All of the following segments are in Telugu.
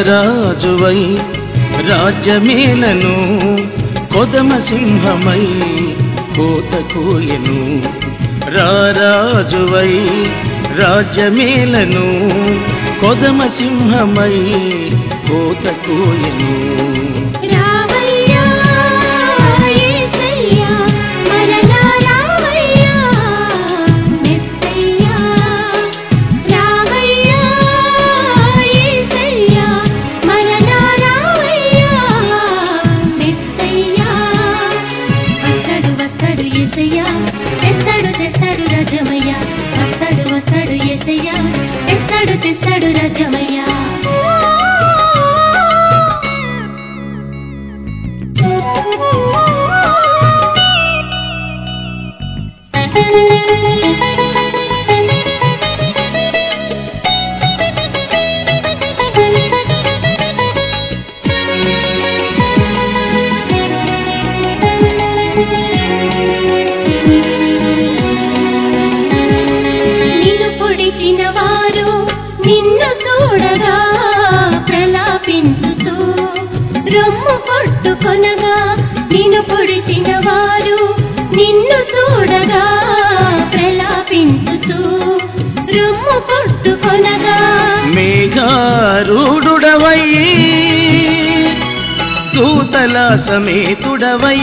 రారాజువై రాజ్యమేలను కొదమ సింహమై కోత కోయను రారాజువై రాజ్యమేలను కొదమ సింహమై కోత కోయను రావయ్యా యేసయ్యా మరలా రావయ్యా మెస్సయ్యా రావయ్యా యేసయ్యా మరలా రావయ్యా మెస్సయ్యా వస్తాడు వస్తాడు యేసయ్యా తెస్తాడు తెస్తాడు రాజమయ్యా వస్తాడు వస్తాడు యేసయ్యా తెస్తాడు తెస్తాడు రాజమయ్యా నిన్ను పొడిచిన వారు నిన్ను చూడగా ప్రలాపించుచు రొమ్ము కొట్టుకొనగా నిన్ను పొడిచిన వారు నిన్ను చూడగా ప్రలాపించుచు రొమ్ము కొట్టుకొనగా మేఘారూఢుడవై దూతల సమేతుడవై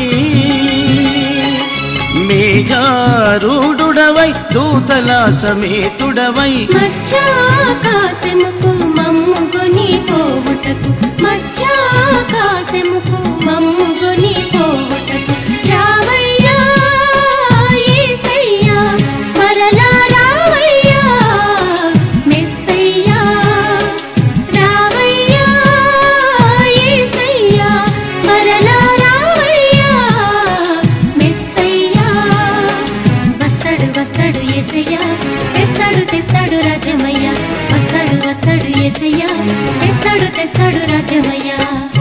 మేఘారూఢుడవై దూతల సమేతుడవై మధ్యాకాశముకు మమ్ముగొని పోవుటకు మధ్యాకాశముకు మమ్ముగొని పోవుటకు రావయ్యా యేసయ్యా మరలా రావయ్యా మెస్సయ్యా రావయ్యా యేసయ్యా మరలా రావయ్యా మెస్సయ్యా వస్తాడు వస్తాడు యేసయ్యా తెస్తాడు తెస్తాడు రాజమయ్య వస్తాడు వస్తాడు యేసయ్యా తెస్తాడు తెస్తాడు రాజమయ్య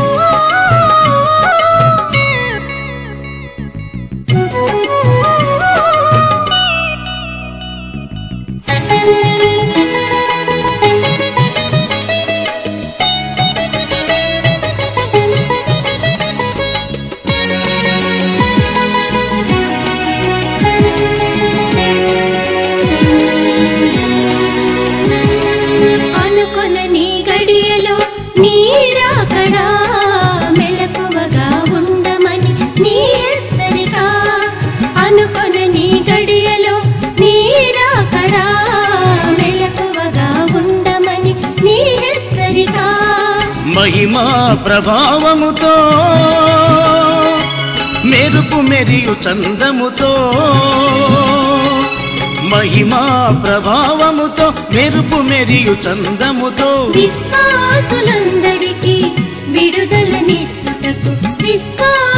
అనుకొన నీ గడియలో నీరాకడా మెలకువగా ఉండమని నీ హెచ్చరిక అనుకొన నీ గడియలో నీరాకడా మెలకువగా ఉండమని నీ హెచ్చరిక మహిమా ప్రభావముతో మెరుపు మెరియు చందముతో మహిమా ప్రభావముతో మెరుపు మెరియు చందముతో విశ్వాసులందరికీ విడుదల నిచ్చుటకు విశ్వాసులందరికీ